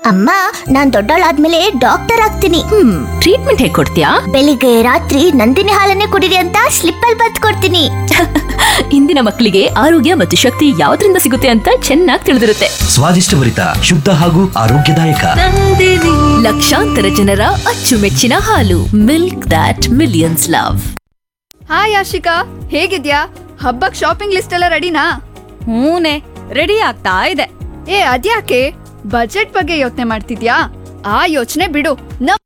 ಅಮ್ಮ ನಾನ್ ದೊಡ್ಡವಳಾದ್ಮೇಲೆ ಡಾಕ್ಟರ್ ಆಗ್ತೀನಿ ಹ್ಮ್ ಟ್ರೀಟ್ಮೆಂಟ್ ಹೇಗ್ ಕೊಡ್ತೀಯಾ ಬೆಳಿಗ್ಗೆ ರಾತ್ರಿ ನಂದಿನಿ ಹಾಲನ್ನೇ ಕುಡಿರಿ ಅಂತ ಸ್ಲಿಪ್ ಅಲ್ಲಿ ಬತ್ ಕೊಡ್ತೀನಿ ಇಂದಿನ ಮಕ್ಕಳಿಗೆ ಆರೋಗ್ಯ ಮತ್ತು ಶಕ್ತಿ ಯಾವ್ದ್ರಿಂದ ಸಿಗುತ್ತೆ ಅಂತ ಚೆನ್ನಾಗಿ ತಿಳಿದಿರುತ್ತೆ ಸ್ವಾದಿಷ್ಟಭರಿತ ಶುದ್ಧ ಹಾಗೂ ಆರೋಗ್ಯದಾಯಕ ಲಕ್ಷಾಂತರ ಜನರ ಅಚ್ಚುಮೆಚ್ಚಿನ ಹಾಲು milk that millions love hi Ashika ಹೇಗಿದ್ಯಾ ಹಬ್ಬಕ್ ಶಾಪಿಂಗ್ ಲಿಸ್ಟ್ ಎಲ್ಲ ರೆಡಿನಾ ಹೂನೆ ರೆಡಿ ಆಗ್ತಾ ಇದೆ ಏ ಅದ್ಯಾಕೆ ಬಜೆಟ್ ಬಗ್ಗೆ ಯೋಚನೆ ಮಾಡ್ತಿದ್ಯಾ ಆ ಯೋಚನೆ ಬಿಡು ನಮ್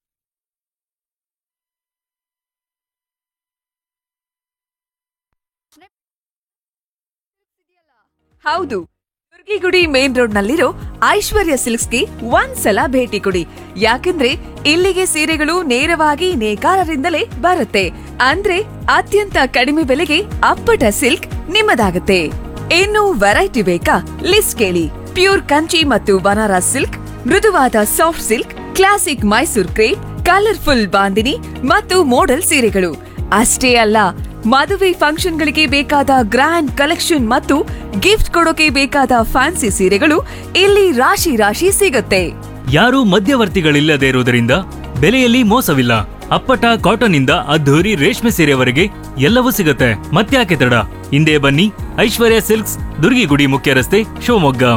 ಹೌದು ದುರ್ಗಿಗುಡಿ ಮೇನ್ ರೋಡ್ ನಲ್ಲಿರೋ ಐಶ್ವರ್ಯ ಸಿಲ್ಕ್ಸ್ಗೆ ಒಂದ್ಸಲ ಭೇಟಿ ಕೊಡಿ ಯಾಕಂದ್ರೆ ಇಲ್ಲಿಗೆ ಸೀರೆಗಳು ನೇರವಾಗಿ ನೇಕಾರರಿಂದಲೇ ಬರುತ್ತೆ ಅಂದ್ರೆ ಅತ್ಯಂತ ಕಡಿಮೆ ಬೆಲೆಗೆ ಅಪ್ಪಟ ಸಿಲ್ಕ್ ನಿಮ್ಮದಾಗುತ್ತೆ ಇನ್ನು ವೆರೈಟಿ ಬೇಕಾ ಲಿಸ್ಟ್ ಕೇಳಿ ಪ್ಯೂರ್ ಕಂಚಿ ಮತ್ತು ಬನಾರಸ್ ಸಿಲ್ಕ್ ಮೃದುವಾದ soft silk classic Mysore crepe colourful bandhani ಮತ್ತು ಮೋಡಲ್ ಸೀರೆಗಳು ಅಷ್ಟೇ ಅಲ್ಲ ಮದುವೆ ಫಂಕ್ಷನ್ಗಳಿಗೆ ಬೇಕಾದ ಗ್ರ್ಯಾಂಡ್ ಕಲೆಕ್ಷನ್ ಮತ್ತು ಗಿಫ್ಟ್ ಕೊಡೋಕೆ ಬೇಕಾದ ಫ್ಯಾನ್ಸಿ ಸೀರೆಗಳು ಇಲ್ಲಿ ರಾಶಿ ರಾಶಿ ಸಿಗುತ್ತೆ ಯಾರೂ ಮಧ್ಯವರ್ತಿಗಳಿಲ್ಲದೆ ಇರುವುದರಿಂದ ಬೆಲೆಯಲ್ಲಿ ಮೋಸವಿಲ್ಲ ಅಪ್ಪಟ ಕಾಟನ್ ಇಂದ ಅದ್ಧೂರಿ ರೇಷ್ಮೆ ಸೀರೆವರೆಗೆ ಎಲ್ಲವೂ ಸಿಗುತ್ತೆ ಮತ್ತ್ಯಾಕೆ ತಡ ಹಿಂದೆ ಬನ್ನಿ ಐಶ್ವರ್ಯ ಸಿಲ್ಕ್ಸ್ ದುರ್ಗಿಗುಡಿ ಮುಖ್ಯ ರಸ್ತೆ ಶಿವಮೊಗ್ಗ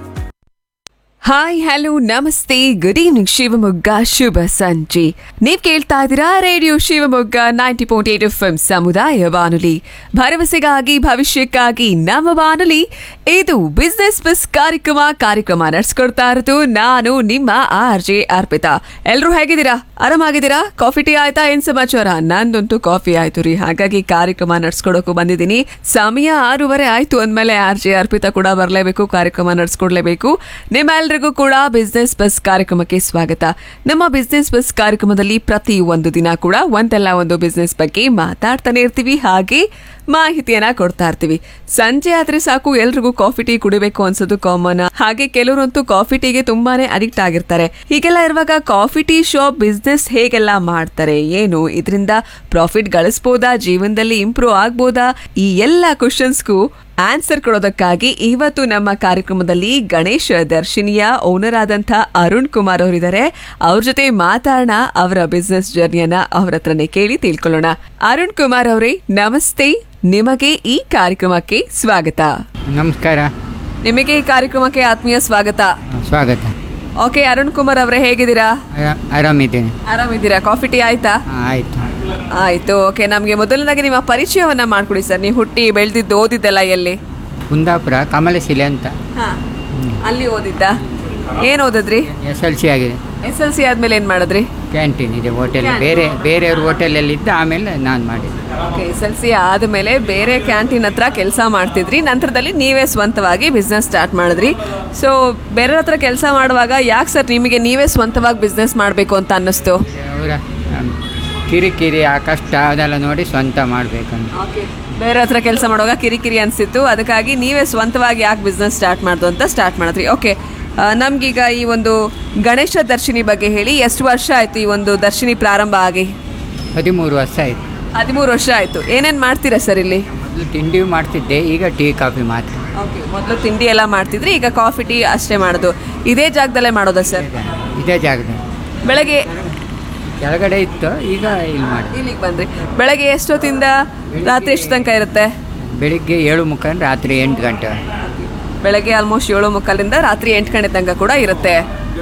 ಹಾಯ್ ಹಲೋ ನಮಸ್ತೆ ಗುಡ್ ಈವ್ನಿಂಗ್ ಶಿವಮೊಗ್ಗ ಶುಭ ಸಂಜೆ ನೀವ್ ಕೇಳ್ತಾ ಇದ್ದೀರಾ radio Shivamogga ninety point eight F M ಸಮುದಾಯ ಬಾನುಲಿ ಭರವಸೆಗಾಗಿ ಭವಿಷ್ಯಕ್ಕಾಗಿ ನಮ್ಮ ಬಾನುಲಿ ಇದು ಬಿಸ್ನೆಸ್ ಬಸ್ ಕಾರ್ಯಕ್ರಮ ಕಾರ್ಯಕ್ರಮ ನಡೆಸ್ಕೊಡ್ತಾ ಇರೋದು ನಾನು ನಿಮ್ಮ ಆರ್ ಜೆ ಅರ್ಪಿತಾ ಎಲ್ರು ಹೇಗಿದ್ದೀರಾ ಆರಾಮಾಗಿದ್ದೀರಾ ಕಾಫಿ ಟೀ ಆಯ್ತಾ ಏನ್ ಸಮಾಚಾರ ನಂದಂತೂ ಕಾಫಿ ಆಯ್ತು ರೀ ಹಾಗಾಗಿ ಕಾರ್ಯಕ್ರಮ ನಡ್ಸ್ಕೊಡೋಕು ಬಂದಿದ್ದೀನಿ ಸಮಯ ಆರೂವರೆ ಆಯ್ತು ಅಂದ್ಮೇಲೆ ಆರ್ ಜೆ ಅರ್ಪಿತಾ ಕೂಡ ಬರಲೇಬೇಕು ಕಾರ್ಯಕ್ರಮ ನಡ್ಸ್ಕೊಡ್ಲೇಬೇಕು ನಿಮ್ಮೆಲ್ರಿಗೂ ಕೂಡ ಬಿಸ್ನೆಸ್ ಬಸ್ ಕಾರ್ಯಕ್ರಮಕ್ಕೆ ಸ್ವಾಗತ ನಮ್ಮ ಬಿಸ್ನೆಸ್ ಬಸ್ ಕಾರ್ಯಕ್ರಮದಲ್ಲಿ ಪ್ರತಿ ಒಂದು ದಿನ ಕೂಡ ಒಂದಲ್ಲ ಒಂದು ಬಿಸ್ನೆಸ್ ಬಗ್ಗೆ ಮಾತಾಡ್ತಾನೆ ಇರ್ತೀವಿ ಹಾಗೆ ಮಾಹಿತಿಯನ್ನ ಕೊಡ್ತಾ ಇರ್ತೀವಿ ಸಂಜೆ ಆದ್ರೆ ಸಾಕು ಎಲ್ರಿಗೂ ಕಾಫಿ ಟೀ ಕುಡಿಬೇಕು ಅನ್ಸೋದು ಕಾಮನ್ ಹಾಗೆ ಕೆಲವರಂತೂ ಕಾಫಿ ಟೀಗೆ ತುಂಬಾನೇ ಅಡಿಕ್ಟ್ ಆಗಿರ್ತಾರೆ ಹೀಗೆಲ್ಲ ಇರುವಾಗ ಕಾಫಿ ಟೀ ಶಾಪ್ ಬಿಸ್ನೆಸ್ ಹೇಗೆಲ್ಲ ಮಾಡ್ತಾರೆ ಏನು ಇದರಿಂದ ಪ್ರಾಫಿಟ್ ಗಳಿಸ್ಬೋದಾ ಜೀವನದಲ್ಲಿ ಇಂಪ್ರೂವ್ ಆಗ್ಬೋದಾ ಈ ಎಲ್ಲ ಕ್ವಶನ್ಸ್ಗೂ ಆನ್ಸರ್ ಕೊಡೋದಕ್ಕಾಗಿ ಇವತ್ತು ನಮ್ಮ ಕಾರ್ಯಕ್ರಮದಲ್ಲಿ ಗಣೇಶ ದರ್ಶಿನಿಯ ಓನರ್ ಆದಂತ ಅರುಣ್ ಕುಮಾರ್ ಅವರಿದ್ದಾರೆ ಅವ್ರ ಜೊತೆ ಮಾತಾಡೋಣ ಅವರ ಬಿಸ್ನೆಸ್ ಜರ್ನಿಯನ್ನ ಅವ್ರ ಹತ್ರನೇ ಕೇಳಿ ತಿಳ್ಕೊಳ್ಳೋಣ ಅರುಣ್ ಕುಮಾರ್ ಅವರೇ ನಮಸ್ತೆ ನಿಮಗೆ ಈ ಕಾರ್ಯಕ್ರಮಕ್ಕೆ ಸ್ವಾಗತ ನಮಸ್ಕಾರ ನಿಮಗೆ ಈ ಕಾರ್ಯಕ್ರಮಕ್ಕೆ ಆತ್ಮೀಯ ಸ್ವಾಗತ ಸ್ವಾಗತ ಓಕೆ ಅರುಣ್ ಕುಮಾರ್ ಅವರೇ ಹೇಗಿದ್ದೀರಾ ಆರಾ- ಆರಾಮಿದ್ದೇನೆ ಆರಾಮಿದ್ದೀರಾ ಕಾಫಿ ಟೀ ಆಯ್ತಾ ಹಾಂ ಆಯಿತು ಆಯ್ತು ಓಕೆ ನಮಗೆ ಮೊದಲನಾಗಿ ನಿಮ್ಮ ಪರಿಚಯವನ್ನ ಮಾಡ್ಕೊಡಿ ಸರ್ ನೀವು ಹುಟ್ಟಿ ಬೆಳೆದಿದ್ದು ಓದಿದ್ದೆಲ್ಲ ಎಲ್ಲಿ ಕುಂದಾಪುರ ಕಮಲಶಿಲೆ ಅಂತ ಅಲ್ಲಿ ಓದಿದ್ದ ಏನ್ ಓದಿದ್ರಿ ಎಸ್ ಎಲ್ ಸಿ ಆಗಿದೆ ಎಸ್ ಎಲ್ ಸಿ ಆದ್ಮೇಲೆ ಏನ್ ಮಾಡಿದ್ರಿ ಕ್ಯಾಂಟೀನ್ ಇದೆ ಹೋಟೆಲ್ ಬೇರೆ ಬೇರೆಯವ್ರ ಹೋಟೆಲಲ್ಲಿ ಇದ್ದ ಆಮೇಲೆ ನಾನು ಮಾಡಿದೆ ಎಸ್ ಎಲ್ ಸಿ ಆದಮೇಲೆ ಬೇರೆ ಕ್ಯಾಂಟೀನ್ ಹತ್ರ ಕೆಲಸ ಮಾಡ್ತಿದ್ರಿ ನಂತರದಲ್ಲಿ ನೀವೇ ಸ್ವಂತವಾಗಿ ಬಿಸ್ನೆಸ್ ಸ್ಟಾರ್ಟ್ ಮಾಡಿದ್ರಿ ಸೊ ಬೇರೆ ಹತ್ರ ಕೆಲಸ ಮಾಡುವಾಗ ಯಾಕೆ ಸರ್ ನಿಮಗೆ ನೀವೇ ಸ್ವಂತವಾಗಿ ಬಿಸ್ನೆಸ್ ಮಾಡಬೇಕು ಅಂತ ಅನ್ನಿಸ್ತು ಅವರ ಕಿರಿಕಿರಿ ಆ ಕಷ್ಟ ಅದೆಲ್ಲ ನೋಡಿ ಸ್ವಂತ ಮಾಡಬೇಕಂತ ಬೇರೆ ಹತ್ರ ಕೆಲಸ ಮಾಡುವಾಗ ಕಿರಿಕಿರಿ ಅನಿಸಿತ್ತು ಅದಕ್ಕಾಗಿ ನೀವೇ ಸ್ವಂತವಾಗಿ ಯಾಕೆ ಬಿಸ್ನೆಸ್ ಸ್ಟಾರ್ಟ್ ಮಾಡ್ದು ಅಂತ ಸ್ಟಾರ್ಟ್ ಮಾಡಿದ್ರಿ ಓಕೆ ನಮ್ಗೀಗ ಈ ಒಂದು ಗಣೇಶ ದರ್ಶಿನಿ ಬಗ್ಗೆ ಹೇಳಿ ಎಷ್ಟು ವರ್ಷ ಆಯ್ತು ಈ ಒಂದು ದರ್ಶಿನಿ ಪ್ರಾರಂಭ ಆಗಿ ಹದಿಮೂರು ವರ್ಷ ಆಯಿತು ಹದಿಮೂರು ವರ್ಷ ಆಯ್ತು ಏನೇನು ಮಾಡ್ತೀರಾ ಸರ್ ಇಲ್ಲಿ ಮೊದಲು ತಿಂಡಿಯೂ ಮಾಡ್ತಿದ್ದೆ ಈಗ ಟೀ ಕಾಫಿ ಮಾತ್ರ ಓಕೆ ಮೊದಲು ತಿಂಡಿ ಎಲ್ಲ ಮಾಡ್ತಿದ್ರಿ ಈಗ ಕಾಫಿ ಟೀ ಅಷ್ಟೇ ಮಾಡೋದು ಇದೇ ಜಾಗದಲ್ಲೇ ಮಾಡೋದಾ ಸರ್ ಇದೇ ಜಾಗದಲ್ಲಿ ಬೆಳಗ್ಗೆ ಕೆಳಗಡೆ ಇತ್ತು ಈಗ ಇಲ್ಲಿ ಮಾಡಿ ಇಲ್ಲಿಗೆ ಬಂದ್ರಿ ಬೆಳಗ್ಗೆ ಎಷ್ಟೊತ್ತಿಂದ ರಾತ್ರಿ ಎಷ್ಟು ತನಕ ಇರುತ್ತೆ ಬೆಳಿಗ್ಗೆ ಏಳು ಮುಖಾಂತರ ರಾತ್ರಿ ಎಂಟು ಗಂಟೆ ಬೆಳಗ್ಗೆ ಆಲ್ಮೋಸ್ಟ್ ಏಳು ಮುಕ್ಕಾಲಿಂದ ರಾತ್ರಿ ಎಂಟು ಗಂಟೆ ತನಕ ಕೂಡ ಇರುತ್ತೆ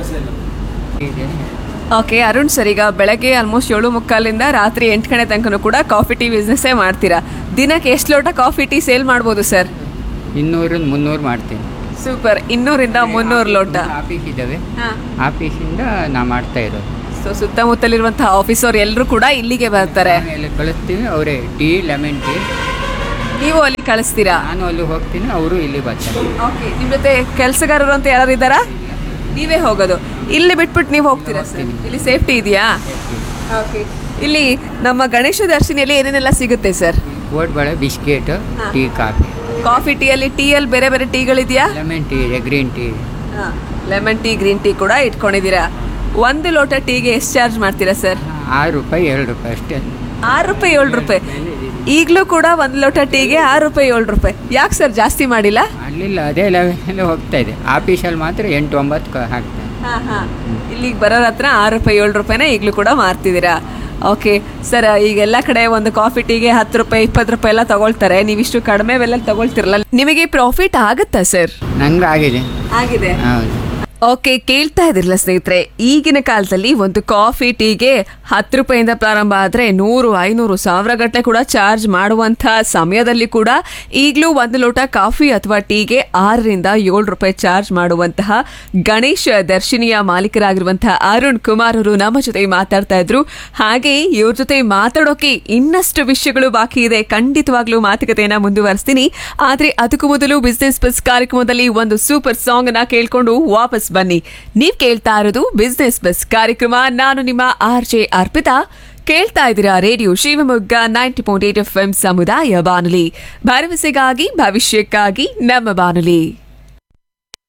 ಇದೆ ಓಕೆ ಅರುಣ್ ಸರ್ ಈಗ ಬೆಳಗ್ಗೆ ಆಲ್ಮೋಸ್ಟ್ ಏಳು ಮುಕ್ಕಾಲಿಂದ ರಾತ್ರಿ ಎಂಟು ಗಂಟೆ ತನಕ ಕೂಡ ಕಾಫಿ ಟೀ ಬಿಸ್ನೆಸ್ಸೇ ಮಾಡ್ತೀರಾ ದಿನಕ್ಕೆ ಎಷ್ಟು ಲೋಟ ಕಾಫಿ ಟೀ ಸೇಲ್ ಮಾಡ್ಬೋದು ಸರ್ ಇನ್ನೂರಿಂದ ಮುನ್ನೂರು ಮಾಡ್ತೀನಿ ಸೂಪರ್ ಇನ್ನೂರಿಂದ ಮುನ್ನೂರು ಲೋಟ ಆಫೀಸ್ ಇದ್ದಾವೆ ಆಫೀಸಿಂದ ನಾ ಮಾಡ್ತಾ ಇರೋದು ಸೊ ಸುತ್ತಮುತ್ತಲಿರುವಂತಹ ಆಫೀಸವ್ರು ಎಲ್ಲರೂ ಕೂಡ ಇಲ್ಲಿಗೆ ಬರ್ತಾರೆ ಆಮೇಲೆ ಕಳಿಸ್ತೀವಿ ಅವರೇ ಟೀ ಲೆಮನ್ ಟೀ ನೀವು ಅಲ್ಲಿ ಕಳಿಸ್ತೀರಾ ನಾನು ಅಲ್ಲಿ ಹೋಗ್ತೀನಿ ಅವರು ಇಲ್ಲಿ ಬರ್ತಾರೆ ಓಕೆ ನಿಮ್ಮ ಜೊತೆ ಕೆಲಸಗಾರರು ಅಂತ ಯಾರು ಇದ್ದಾರಾ ನೀವೇ ಹೋಗೋದು ಇಲ್ಲಿ ಬಿಟ್ಬಿಟ್ಟು ನೀವು ಹೋಗ್ತೀರಾ ಸರ್ ಇಲ್ಲಿ ಸೇಫ್ಟಿ ಇದೆಯಾ ಓಕೆ ಇಲ್ಲಿ ನಮ್ಮ ಗಣೇಶ ದರ್ಶಿನಿಯಲ್ಲಿ ಏನೇನೆಲ್ಲ ಸಿಗುತ್ತೆ ಸರ್ ಕೋಟ್ಬಳೆ ಬಿಸ್ಕೆಟ್ ಟೀ ಕಾಫಿ ಕಾಫಿ ಟೀಯಲ್ಲಿ ಟೀಯಲ್ಲಿ ಬೇರೆ ಬೇರೆ ಟೀಗಳಿದೆಯಾ ಲೆಮನ್ ಟೀ ಇದೆ ಗ್ರೀನ್ ಟೀ ಇದೆ ಲೆಮನ್ ಟೀ ಗ್ರೀನ್ ಟೀ ಕೂಡ ಇಟ್ಕೊಂಡಿದ್ದೀರಾ ಒಂದು ಲೋಟ ಟೀಗೆ ಎಷ್ಟು ಚಾರ್ಜ್ ಮಾಡ್ತೀರಾ ಸರ್ ಆರು ರೂಪಾಯಿ ಏಳು ರೂಪಾಯಿ ಅಷ್ಟೇ ಆರು ರೂಪಾಯಿ ಏಳು ರೂಪಾಯಿ ಈಗಲೂ ಕೂಡ ಒಂದು ಲೋಟ ಟೀಗೆ ಆರು ರೂಪಾಯಿ ಏಳು ರೂಪಾಯಿ ಯಾಕೆ ಸರ್ ಜಾಸ್ತಿ ಮಾಡಿಲ್ಲ ಮಾಡಲಿಲ್ಲ ಅದೇ ಲೆವೆಲ್ ಹೋಗ್ತಾ ಇದೆ ಆಫೀಸಲ್ಲಿ ಮಾತ್ರ ಎಂಟು ಒಂಬತ್ತು ಕ- ಹಾಕ್ತಾರೆ ಹಾ ಹಾ ಇಲ್ಲಿಗೆ ಬರೋರ ಹತ್ರ ಆರು ರೂಪಾಯಿ ಏಳು ರೂಪಾಯಿನ ಈಗಲೂ ಕೂಡ ಮಾರ್ತಿದ್ದೀರಾ ಓಕೆ ಸರ್ ಈಗ ಎಲ್ಲ ಕಡೆ ಒಂದು ಕಾಫಿ ಟೀಗೆ ಹತ್ತು ರೂಪಾಯಿ ಇಪ್ಪತ್ತು ರೂಪಾಯಿ ಎಲ್ಲ ತಗೊಳ್ತಾರೆ ನೀವಿಷ್ಟು ಕಡಿಮೆ ಬೆಲೆ ತಗೊಳ್ತಿರಲ್ಲ ನಿಮಗೆ ಪ್ರಾಫಿಟ್ ಆಗುತ್ತಾ ಸರ್ ನಂಗೆ ಆಗಿದೆ ಆಗಿದೆ ಹೌದು ಓಕೆ ಕೇಳ್ತಾ ಇದಿರಲ್ಲ ಸ್ನೇಹಿತರೆ ಈಗಿನ ಕಾಲದಲ್ಲಿ ಒಂದು ಕಾಫಿ ಟೀಗೆ ಹತ್ತು ರೂಪಾಯಿಂದ ಪ್ರಾರಂಭ ಆದರೆ ನೂರು ಐನೂರು ಸಾವಿರ ಗಟ್ಟಲೆ ಕೂಡ ಚಾರ್ಜ್ ಮಾಡುವಂಥ ಸಮಯದಲ್ಲಿ ಕೂಡ ಈಗಲೂ ಒಂದು ಲೋಟ ಕಾಫಿ ಅಥವಾ ಟೀಗೆ ಆರರಿಂದ ಏಳು ರೂಪಾಯಿ ಚಾರ್ಜ್ ಮಾಡುವಂತಹ ಗಣೇಶ ದರ್ಶಿನಿಯ ಮಾಲೀಕರಾಗಿರುವಂತಹ ಅರುಣ್ ಕುಮಾರ್ ಅವರು ನಮ್ಮ ಜೊತೆ ಮಾತಾಡ್ತಾ ಇದ್ರು ಹಾಗೆ ಇವ್ರ ಜೊತೆ ಮಾತಾಡೋಕೆ ಇನ್ನಷ್ಟು ವಿಷಯಗಳು ಬಾಕಿ ಇದೆ ಖಂಡಿತವಾಗ್ಲೂ ಮಾತುಕತೆಯನ್ನ ಮುಂದುವರಿಸ್ತೀನಿ ಆದ್ರೆ ಅದಕ್ಕೂ ಮೊದಲು ಬಿಸ್ನೆಸ್ ಬಸ್ ಕಾರ್ಯಕ್ರಮದಲ್ಲಿ ಒಂದು ಸೂಪರ್ ಸಾಂಗ್ ಅನ್ನ ಕೇಳ್ಕೊಂಡು ವಾಪಸ್ ಬನ್ನಿ ನೀವ್ ಕೇಳ್ತಾ ಇರೋದು ಬಿಸ್ನೆಸ್ ಬಸ್ ಕಾರ್ಯಕ್ರಮ ನಾನು ನಿಮ್ಮ ಆರ್ ಜೆ ಅರ್ಪಿತಾ ಕೇಳ್ತಾ ಇದ್ದೀರಾ radio Shivamogga ninety point eight F M ಸಮುದಾಯ ಬಾನುಲಿ ಭರವಸೆಗಾಗಿ ಭವಿಷ್ಯಕ್ಕಾಗಿ ನಮ್ಮ ಬಾನುಲಿ